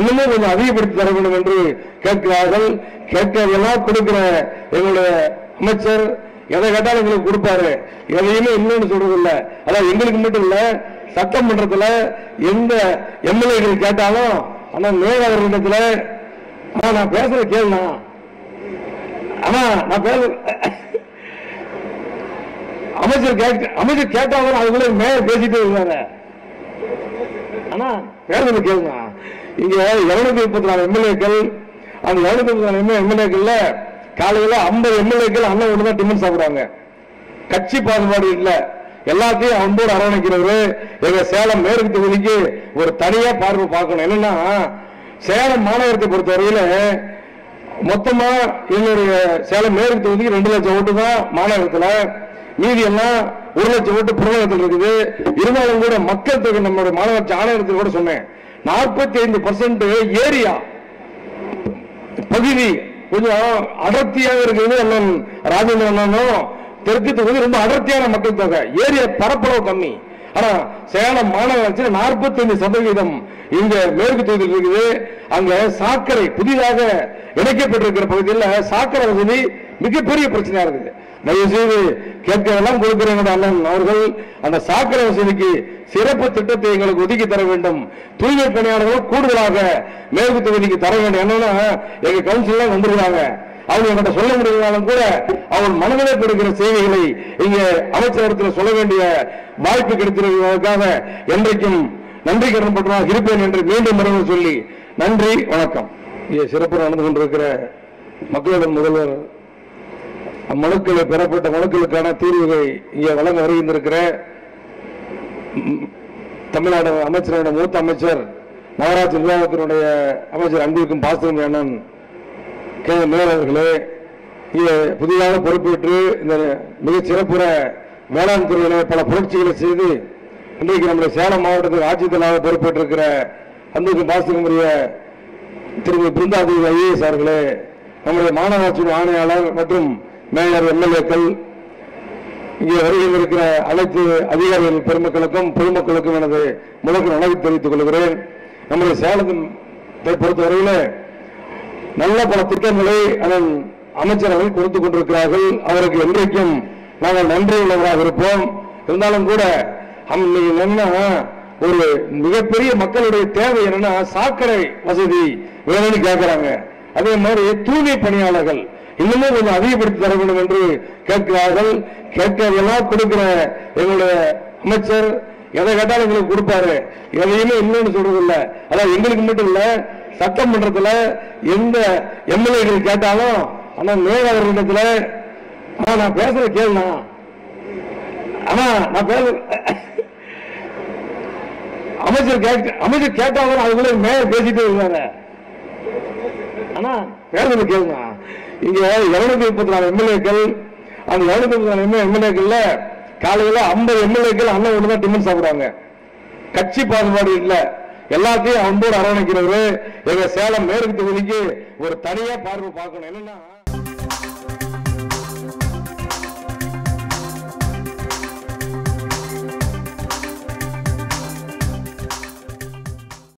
இன்னமும் கொஞ்சம் அதிகப்படுத்தி தர வேண்டும் என்று கேட்கிறார்கள் கேட்கறதெல்லாம் கொடுக்கிற எங்களுடைய அமைச்சர் எதை கேட்டாலும் எங்களுக்கு கொடுப்பாரு எதையுமே இல்லைன்னு சொல்றது இல்ல அதான் எங்களுக்கு மட்டும் இல்ல சட்டமன்றத்துல எந்த எம்எல்ஏக்கள் கேட்டாலும் ஆனா மேல அவர்களிடத்துல ஆனா நான் பேசுற கேளுண்ணா ஆனா நான் பேச அமைச்சர் கேட்க அமைச்சர் கேட்டாலும் அதுக்குள்ள மேல பேசிட்டே இருக்காங்க ஆனா பேசுறது கேளுங்க இங்க இருநூத்தி முப்பத்தி நாலு எம்எல்ஏக்கள் அந்த இருநூத்தி முப்பத்தி நாலு எம்எல்ஏக்கள்ல காலையில ஐம்பது எம்எல்ஏக்கள் அண்ணன் ஒன்று தான் டிஃபன் சாப்பிடுறாங்க கட்சி பாகுபாடு இல்ல எல்லாத்தையும் அன்போடு அரவணைக்கிறவரு எங்க சேலம் மேற்கு தொகுதிக்கு ஒரு தனியா பார்வை பார்க்கணும் என்னன்னா சேலம் மாநகரத்தை பொறுத்தவரையில மொத்தமா என்னுடைய சேலம் மேற்கு தொகுதிக்கு ரெண்டு லட்சம் ஓட்டு தான் மாநகரத்துல மீதி எல்லாம் ஒரு லட்சம் ஓட்டு புறநகரத்தில் இருக்குது இருந்தாலும் கூட மக்கள் தொகை நம்மளுடைய மாநகராட்சி ஆணையத்தில் கூட சொன்னேன் நாற்பத்தி ஐந்து பர்சன்ட் ஏரியா பகுதி கொஞ்சம் அடர்த்தியாக இருக்கிறது அண்ணன் ராஜேந்திர அண்ணனும் தெற்கு தொகுதி ரொம்ப அடர்த்தியான மக்கள் தொகை ஏரியா பரப்பளவு கம்மி ஆனா சேலம் மாநகராட்சியில் நாற்பத்தைந்து சதவீதம் இங்க மேற்கு தொகுதியில் இருக்குது அங்க சாக்கடை புதிதாக இணைக்கப்பட்டிருக்கிற பகுதியில் சாக்கடை வசதி மிகப்பெரிய பிரச்சனையா இருக்குது தயவு செய்து கேட்கறதெல்லாம் கொடுக்கிறவங்க அண்ணன் அவர்கள் அந்த சாக்கடை வசதிக்கு சிறப்பு திட்டத்தை எங்களுக்கு ஒதுக்கி தர வேண்டும் தூய்மை பணியாளர்கள் கூடுதலாக மேற்கு தொகுதிக்கு தர வேண்டும் என்னன்னா எங்க கவுன்சிலாம் வந்திருக்காங்க அவங்க என்கிட்ட சொல்ல முடியலனாலும் கூட அவள் மனதிலே கொடுக்கிற செய்திகளை இங்க அமைச்சரிடத்தில் சொல்ல வேண்டிய வாய்ப்பு கிடைத்திருக்கிறதுக்காக என்றைக்கும் நன்றி கடன்பட்டதாக இருப்பேன் என்று மீண்டும் மறுபடியும் சொல்லி நன்றி வணக்கம் இங்கே சிறப்பு நடந்து கொண்டிருக்கிற மக்களிடம் முதல்வர் அம்மனுக்களை பெறப்பட்ட மனுக்களுக்கான தீர்வுகளை இங்கே வழங்க வருகின்றிருக்கிற ம், தமிழ்நாடு அமைச்சரோட மூத்த அமைச்சர் நகராட்சி நிர்வாகத்தினுடைய அமைச்சர் அன்பிற்கும் பாஸ்தவம் அண்ணன் கே மேயர் அவர்களே இங்கே புதிதாக பொறுப்பேற்று இந்த மிகச் சிறப்புற வேளாண் துறையில பல புரட்சிகளை செய்து இன்றைக்கு நம்முடைய சேலம் மாவட்டத்துக்கு ஆட்சித்தலைவராக பொறுப்பேற்றிருக்கிற அன்புக்கும் பாஸ்தவமுடைய திருமதி பிருந்தாதேவி ஐஏஎஸ் அவர்களே நம்முடைய மாநகராட்சி ஆணையாளர் மற்றும் மேயர் எம்எல்ஏக்கள் இங்கே வருகின்றிருக்கிற அனைத்து அதிகாரிகள் பெருமக்களுக்கும் பொதுமக்களுக்கும் எனது முழக்கு நலவை தெரிவித்துக் கொள்கிறேன் நம்முடைய சேலத்தை பொறுத்தவரையில நல்ல பல திட்டங்களை அதன் அமைச்சர்கள் கொடுத்துக் கொண்டிருக்கிறார்கள் அவருக்கு என்றைக்கும் நாங்கள் நன்றி உள்ளவராக இருப்போம் இருந்தாலும் கூட அம் இன்னைக்கு என்னன்னா ஒரு மிகப்பெரிய மக்களுடைய தேவை என்னன்னா சாக்கடை வசதி வேணும்னு கேட்கிறாங்க அதே மாதிரி தூய்மை பணியாளர்கள் இன்னமும் கொஞ்சம் அதிகப்படுத்தி தர வேண்டும் என்று கேட்கிறார்கள் கேட்கறதெல்லாம் கொடுக்கிற எங்களுடைய அமைச்சர் எதை கேட்டாலும் எங்களுக்கு கொடுப்பாரு எதையுமே இல்லைன்னு சொல்றது இல்ல அதான் எங்களுக்கு மட்டும் இல்ல சட்டமன்றத்துல எந்த எம்எல்ஏக்கள் கேட்டாலும் ஆனா மேல அவர்களிடத்துல ஆனா நான் பேசுற கேளுண்ணா ஆனா நான் பேச அமைச்சர் கேட்க அமைச்சர் கேட்டாலும் அதுக்குள்ள மேயர் பேசிட்டே இருக்காங்க ஆனா பேசுறது கேளுங்க இங்க இருநூத்தி முப்பத்தி நாலு எம்எல்ஏக்கள் அந்த இருநூத்தி முப்பத்தி நாலு எம்எல்ஏக்கள்ல காலையில ஐம்பது எம்எல்ஏக்கள் அண்ணன் ஒன்று தான் டிஃபன் சாப்பிடுறாங்க கட்சி பாகுபாடு இல்ல எல்லாத்தையும் அன்போடு அரவணைக்கிறவரு எங்க சேலம் மேற்கு தொகுதிக்கு ஒரு தனியா பார்வை பார்க்கணும் என்னன்னா